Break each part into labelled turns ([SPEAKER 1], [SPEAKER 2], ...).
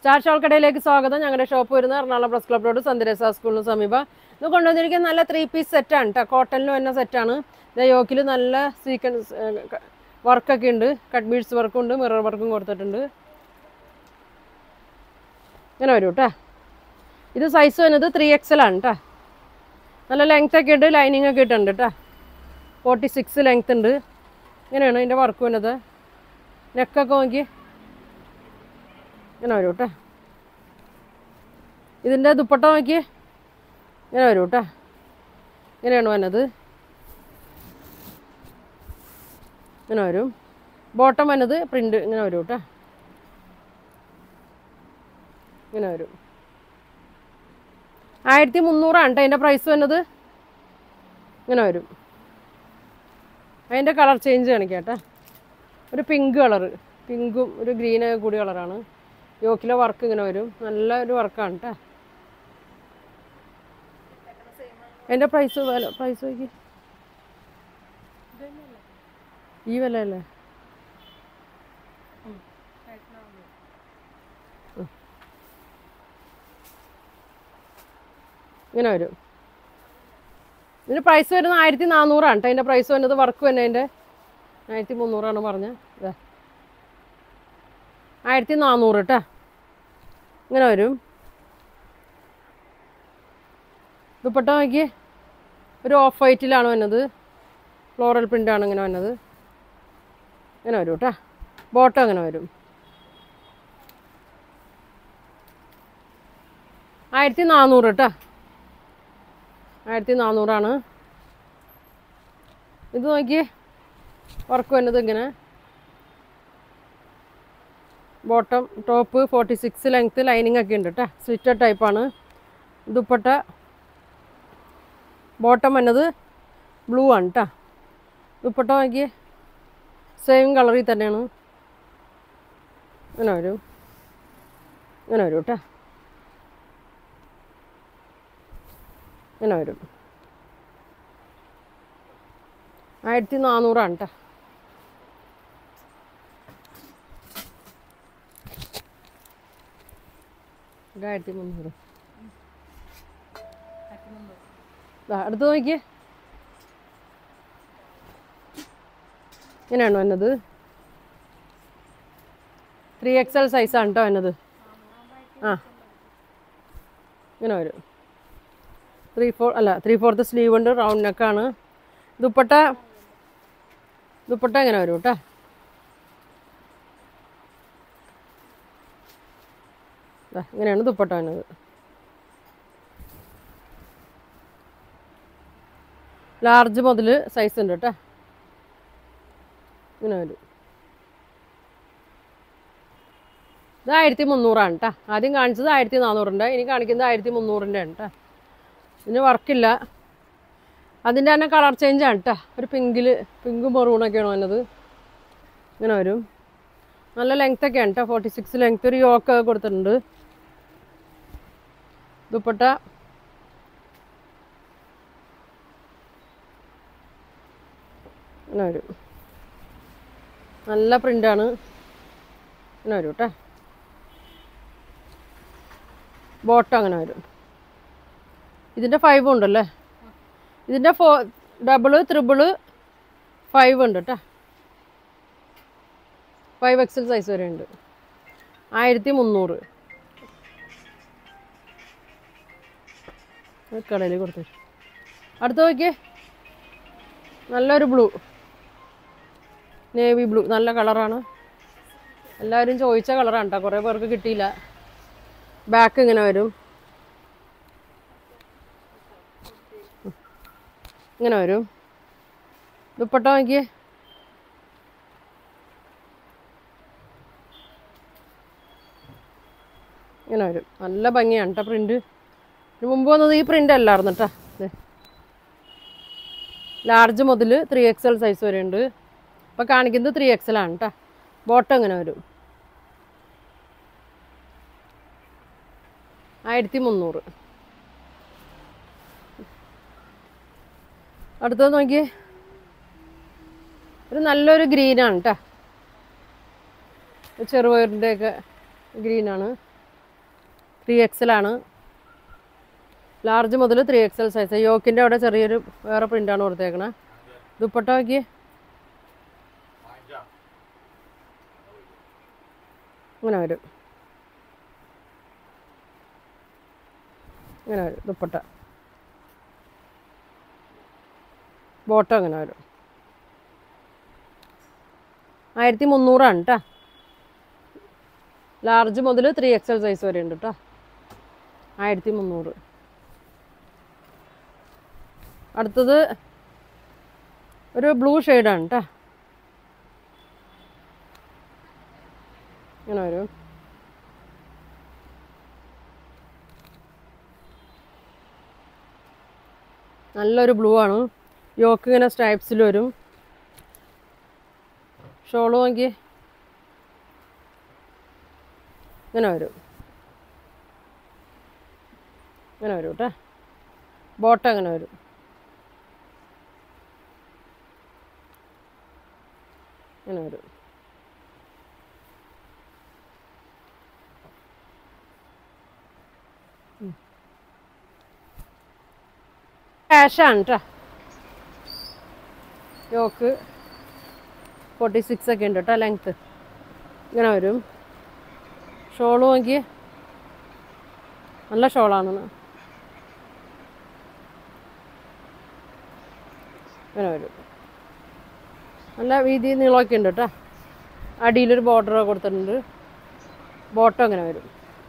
[SPEAKER 1] star shawl കടയിലേക്ക് സ്വാഗതം ഞങ്ങളുടെ ഷോപ്പ് വരുന്നത് എറണാകുളം പ്രസ് ക്ലബ് റോഡ് സന്ദരസ സ്കൂളിന് സമീപം ഇത് കൊണ്ടുവന്നിരിക്കുന്ന നല്ല ത്രീ പീസ് സെറ്റാണ് കേട്ടോ കോട്ടണിൽ വരുന്ന സെറ്റാണ് ഇത് യോക്കിൽ നല്ല സീക്വൻസ് വർക്കൊക്കെ ഉണ്ട് കട്ട് ബീഡ്സ് വർക്കും ഉണ്ട് മിറർ വർക്കും കൊടുത്തിട്ടുണ്ട് ഇങ്ങനെ വരും കേട്ടോ ഇത് സൈസ് വരുന്നത് ത്രീ എക്സൽ ആണ് കേട്ടോ നല്ല ലെങ്ത് ഒക്കെ ഉണ്ട് ലൈനിങ് ഒക്കെ ഇട്ടുണ്ട് കേട്ടോ ഫോർട്ടി സിക്സ് ലെങ്ത് ഉണ്ട് ഇങ്ങനെയാണ് ഇതിൻ്റെ വർക്ക് വരുന്നത് നെക്കൊക്കെ നോക്കി ഇങ്ങനെ വരും കേട്ടോ ഇതിൻ്റെ ദുപ്പട്ട നോക്കി ഇങ്ങനെ വരും കേട്ടോ ഇങ്ങനെയാണ് വന്നത് ഇങ്ങനെ വരും ബോട്ടം വന്നത് പ്രിൻ്റ് ഇങ്ങനെ വരും കേട്ടോ ഇങ്ങനെ വരും ആയിരത്തി മുന്നൂറാണ് കേട്ടോ അതിൻ്റെ പ്രൈസ് വന്നത് ഇങ്ങനെ വരും അതിൻ്റെ കളർ ചേഞ്ച് കാണിക്കാം കേട്ടോ ഒരു പിങ്ക് കളറ് പിങ്കും ഒരു ഗ്രീൻ കൂടി കളറാണ് യോക്കിലെ വർക്ക് ഇങ്ങനെ വരും നല്ല ഒരു വർക്കാണ് കേട്ടോ അതിൻ്റെ പ്രൈസ് വില പ്രൈസ് നോക്കി ഈ വില അല്ലേ ഇങ്ങനെ വരും ഇതിന് പ്രൈസ് വരുന്നത് ആയിരത്തി നാനൂറാണ് കേട്ടോ അതിൻ്റെ പ്രൈസ് വരുന്നത് വർക്ക് തന്നെ അതിൻ്റെ ആയിരത്തി മുന്നൂറാണ് പറഞ്ഞത് ഇതാ ആയിരത്തി നാനൂറ് കേട്ടോ ഇങ്ങനെ വരും ദുപ്പട്ട നോക്കി ഒരു ഓഫ് വൈറ്റിലാണ് വന്നത് ഫ്ലോറൽ പ്രിൻ്റാണ് ഇങ്ങനെ വന്നത് ഇങ്ങനെ വരും കേട്ടോ ബോട്ടം അങ്ങനെ വരും ആയിരത്തി നാനൂറ് കേട്ടോ ആയിരത്തി നാനൂറാണ് ഇത് നോക്കിയേ വർക്ക് വരുന്നത് ഇങ്ങനെ bottom top forty six length lining ഒക്കെ ഉണ്ട് കേട്ടോ സ്വിറ്റഡ് ടൈപ്പാണ് ദുപ്പട്ട ബോട്ടം വന്നത് ബ്ലൂ ആണ് കേട്ടോ ദുപ്പട്ട നോക്കിയേ സെയിം കളറിൽ തന്നെയാണ് ഇങ്ങനെ വരും ഇങ്ങനെ വരും കേട്ടോ ഇങ്ങനെ വരും ആയിരത്തി നാനൂറാണ് കേട്ടോ ഇത് ആയിരത്തി മുന്നൂറ് ദാ അടുത്ത് നോക്കിയേ ഇങ്ങനെയാണ് വന്നത് ത്രീ എക്സ് എൽ സൈസാണ് കേട്ടോ വന്നത് ആ ഇങ്ങനെ വരും ത്രീ ഫോർ അല്ല ത്രീ ഫോർത്ത് സ്ലീവ് ഉണ്ട് റൗണ്ട് നെക്കാണ് ദുപ്പട്ട ദുപ്പട്ട ഇങ്ങനെ വരും കേട്ടോ ദാ ഇങ്ങനെയാണ് ദുപ്പട്ട വന്നത് ലാർജ് മുതൽ സൈസ് ഉണ്ട് കേട്ടോ ഇങ്ങനെ വരും ഇത് ആയിരത്തി മുന്നൂറാണ് കേട്ടോ ആദ്യം കാണിച്ചത് ആയിരത്തി നാനൂറിൻ്റെ ഇനി കാണിക്കുന്നത് ആയിരത്തി മുന്നൂറിൻ്റെ ആണ് കേട്ടോ ഇതിന് വർക്കില്ല അതിൻ്റെ തന്നെ കളർ ചേഞ്ച് ആണ് കേട്ടോ ഒരു പിങ്കിൽ പിങ്കും മെറൂണൊക്കെയാണ് വന്നത് ഇങ്ങനെ വരും നല്ല ലെങ്ത് ഒക്കെയാണ് കേട്ടോ ഫോർട്ടി സിക്സ് ലെങ്ത് ഒരു യോക്ക് കൊടുത്തിട്ടുണ്ട് ദുപ്പട്ട ഇങ്ങനെ വരും നല്ല പ്രിൻ്റാണ് ഇങ്ങനെ വരും കേട്ടോ ബോട്ടം അങ്ങനെ വരും ഇതിൻ്റെ ഫൈവ് ഉണ്ടല്ലേ ഇതിൻ്റെ ഫോ ഡബിള് ത്രിബിള് ഫൈവ് ഉണ്ട് കേട്ടോ ഫൈവ് എക്സൽ സൈസ് വരെ ഉണ്ട് ആയിരത്തി മുന്നൂറ് കടയിൽ കൊടുത്തു അടുത്ത നോക്കിയേ നല്ലൊരു ബ്ലൂ നേവി ബ്ലൂ നല്ല കളറാണ് എല്ലാവരും ചോദിച്ച കളറാണ് കേട്ടോ കുറേ പേർക്ക് കിട്ടിയില്ല ബാക്ക് ഇങ്ങനെ വരും ഇങ്ങനെ വരും ദുപ്പട്ട നോക്കിയേ ഇങ്ങനെ വരും നല്ല ഭംഗിയാണ് കേട്ടോ പ്രിന്റ് ഇതിന് മുമ്പ് വന്നത് ഈ പ്രിന്റ് അല്ലായിരുന്നു കേട്ടോ ലാർജ് മുതൽ ത്രീ എക്സ് എൽ സൈസ് വരെ ഉണ്ട് ഇപ്പം കാണിക്കുന്നത് ത്രീ എക്സ് എൽ ആണ് കേട്ടോ ബോട്ടം ഇങ്ങനെ വരും ആയിരത്തി മുന്നൂറ് അടുത്തത് നോക്കിയേ ഒരു നല്ലൊരു ഗ്രീനാണ് കേട്ടോ ചെറുപയറിൻ്റെ ഒക്കെ ഗ്രീനാണ് ത്രീ എക്സലാണ് ലാർജ് മുതൽ ത്രീ എക്സൽ സൈസ് യോക്കിൻ്റെ അവിടെ ചെറിയൊരു വേറെ പ്രിൻ്റാണ് കൊടുത്തേക്കണേ ദുപ്പട്ട നോക്കി ഇങ്ങനെ വരും ഇങ്ങനെ വരും ദുപ്പട്ട ബോട്ടം ഇങ്ങനെ വരും ആയിരത്തി മുന്നൂറാണ് കേട്ടോ ലാർജ് മുതൽ ത്രീ എക്സൽ സൈസ് വരെ ഉണ്ട് കേട്ടോ ആയിരത്തി മുന്നൂറ് അടുത്തത് ഒരു ബ്ലൂ ഷെയ്ഡാണ് കേട്ടോ ഇങ്ങനെ വരും നല്ലൊരു ബ്ലൂ ആണ് യോക്ക് ഇങ്ങനെ സ്ട്രൈപ്സിൽ വരും ഷോള് നോക്കി ഇങ്ങനെ വരും ഇങ്ങനെ വരും കേട്ടോ ബോട്ടം അങ്ങനെ വരും ഇങ്ങനെ വരും ക്യാഷാണ് കേട്ടോ യോക്ക് ഫോർട്ടി സിക്സ് ഒക്കെ ഉണ്ട് കേട്ടോ ലെങ്ത്ത് ഇങ്ങനെ വരും ഷോള് നോക്കി നല്ല ഷോളാണ് ഇങ്ങനെ വരും നല്ല വീതി നീളമൊക്കെ ഉണ്ട് കേട്ടോ അടിയിലൊരു ബോർഡർ കൊടുത്തിട്ടുണ്ട് ബോട്ടം ഇങ്ങനെ വരും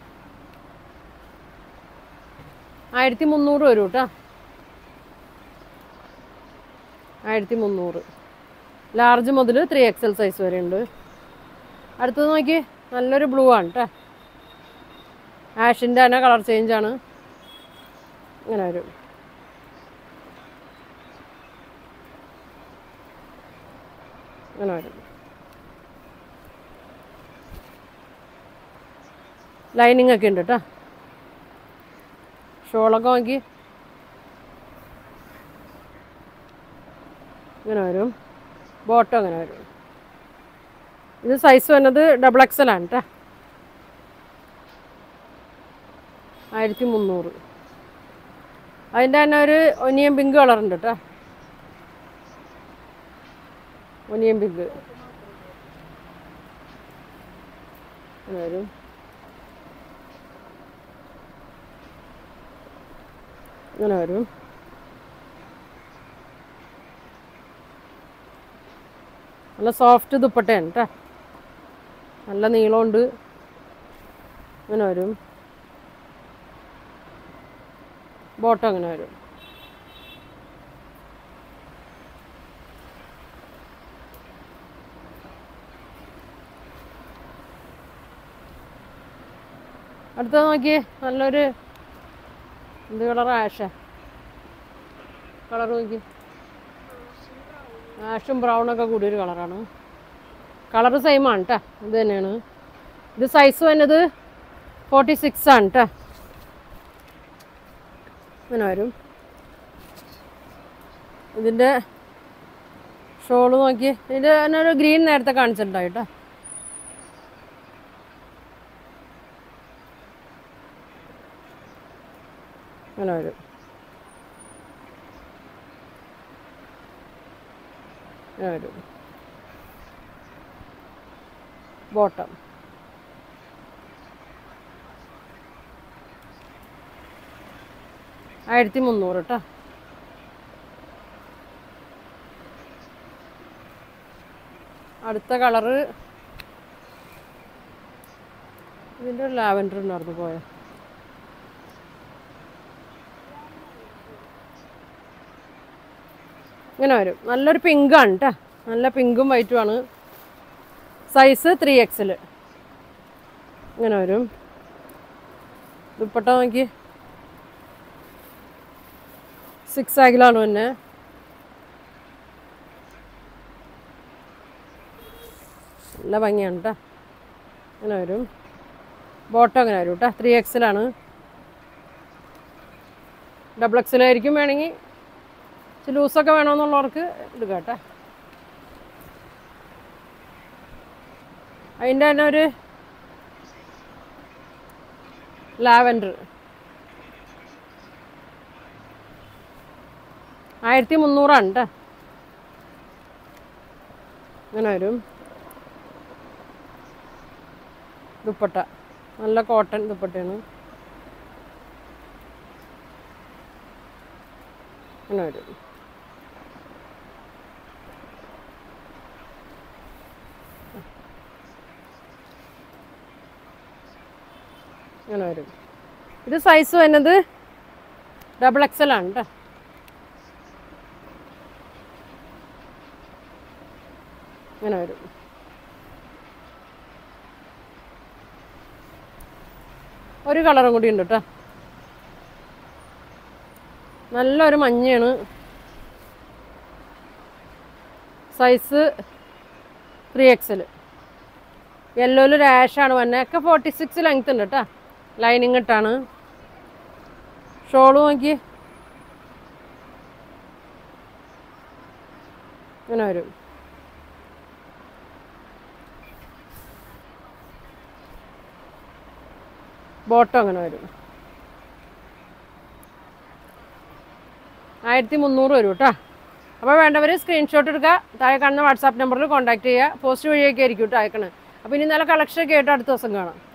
[SPEAKER 1] ആയിരത്തി മുന്നൂറ് വരും കേട്ടോ ആയിരത്തി മുന്നൂറ് ലാർജ് മുതൽ ത്രീ എക്സൽ സൈസ് വരെ ഉണ്ട് അടുത്തത് നോക്കി നല്ലൊരു ബ്ലൂ ആണ് കേട്ടോ ആഷിൻ്റെ തന്നെ കളർ ചേഞ്ച് ആണ് ഇങ്ങനെ വരും ഇങ്ങനെ വരും ലൈനിങ് ഒക്കെ ഉണ്ട് കേട്ടോ ഷോളൊക്കെ നോക്കി ഇങ്ങനെ വരും ബോട്ടം അങ്ങനെ വരും ഇത് സൈസ് വന്നത് ഡബിൾ എക്സൽ ആണ് കേട്ടോ ആയിരത്തി മുന്നൂറ് അതിൻ്റെ തന്നെ ഒരു ഒനിയൻ പിങ്ക് കളറുണ്ട് കേട്ടോ ഒനിയൻ പിങ്ക് അങ്ങനെ വരും ഇങ്ങനെ വരും നല്ല സോഫ്റ്റ് ദുപ്പട്ടയാണ് കേട്ടോ നല്ല നീളമുണ്ട് ഇങ്ങനെ വരും ബോട്ടം അങ്ങനെ വരും അടുത്ത നോക്കിയേ നല്ലൊരു എന്ത് കളർ ആഷ കളർ നോക്കി ആഷും ബ്രൗണൊക്കെ കൂടിയൊരു കളറാണ് കളർ സെയിം ആണ് കേട്ടോ ഇത് തന്നെയാണ് ഇത് സൈസ് വന്നത് ഫോർട്ടി സിക്സ് ആണ് കേട്ടോ ഇങ്ങനെ വരും ഇതിൻ്റെ ഷോള് നോക്കി ഇതിൻ്റെ തന്നെ ഒരു ഗ്രീൻ നേരത്തെ കാണിച്ചിട്ടുണ്ടാവും കേട്ടോ ഇങ്ങനെ വരും ഇങ്ങനെ വരും ബോട്ടം ആയിരത്തി മുന്നൂറ് കേട്ടോ അടുത്ത കളറ് ഇതിൻ്റെ ഒരു ലാവൻഡർ ഉണ്ടായിരുന്നു പോയോ ഇങ്ങനെ വരും നല്ലൊരു പിങ്കാണ് കേട്ടോ നല്ല പിങ്കും വൈറ്റും ആണ് സൈസ് ത്രീ എക്സൽ ഇങ്ങനെ വരും ദുപ്പട്ട നോക്കി സിക്സ് ആഗിലാണ് പിന്നെ നല്ല ഭംഗിയാണ് കേട്ടോ ഇങ്ങനെ വരും ബോട്ടം അങ്ങനെ വരും കേട്ടോ ത്രീ എക്സലാണ് ഡബിൾ എക്സലായിരിക്കും വേണമെങ്കിൽ ഇച്ചിരി ലൂസൊക്കെ വേണമെന്നുള്ളവർക്ക് എടുക്കാം കേട്ടോ അതിൻ്റെ തന്നെ ഒരു ലാവൻഡർ ആയിരത്തി മുന്നൂറാണ് കേട്ടോ ഇങ്ങനെ വരും ദുപ്പട്ട നല്ല കോട്ടൺ ദുപ്പട്ടയാണ് ഇങ്ങനെ വരും ഇങ്ങനെ വരും ഇത് സൈസ് വരുന്നത് ഡബിൾ എക്സൽ ആണ് കേട്ടോ ഇങ്ങനെ വരും ഒരു കളറും കൂടി ഉണ്ട് കേട്ടോ നല്ലൊരു മഞ്ഞയാണ് സൈസ് ത്രീ എക്സൽ യെല്ലോയിൽ രാഷാണ് വന്നത് ഒക്കെ ഫോർട്ടി സിക്സ് ലെങ്ത് ഉണ്ട് കേട്ടോ ലൈനിങ് ഇട്ടാണ് ഷോള് നോക്കി ഇങ്ങനെ വരും ബോട്ടം അങ്ങനെ വരും ആയിരത്തി മുന്നൂറ് വരും കേട്ടോ അപ്പോൾ വേണ്ടവർ സ്ക്രീൻഷോട്ട് എടുക്കുക താഴെ കാണുന്ന വാട്സാപ്പ് നമ്പറിൽ കോൺടാക്ട് ചെയ്യുക പോസ്റ്റ് വഴിയൊക്കെ ആയിരിക്കും കേട്ടോ അയക്കണേ അപ്പോൾ ഇനി നല്ല കളക്ഷനൊക്കെ ആയിട്ട് അടുത്ത ദിവസം കാണാം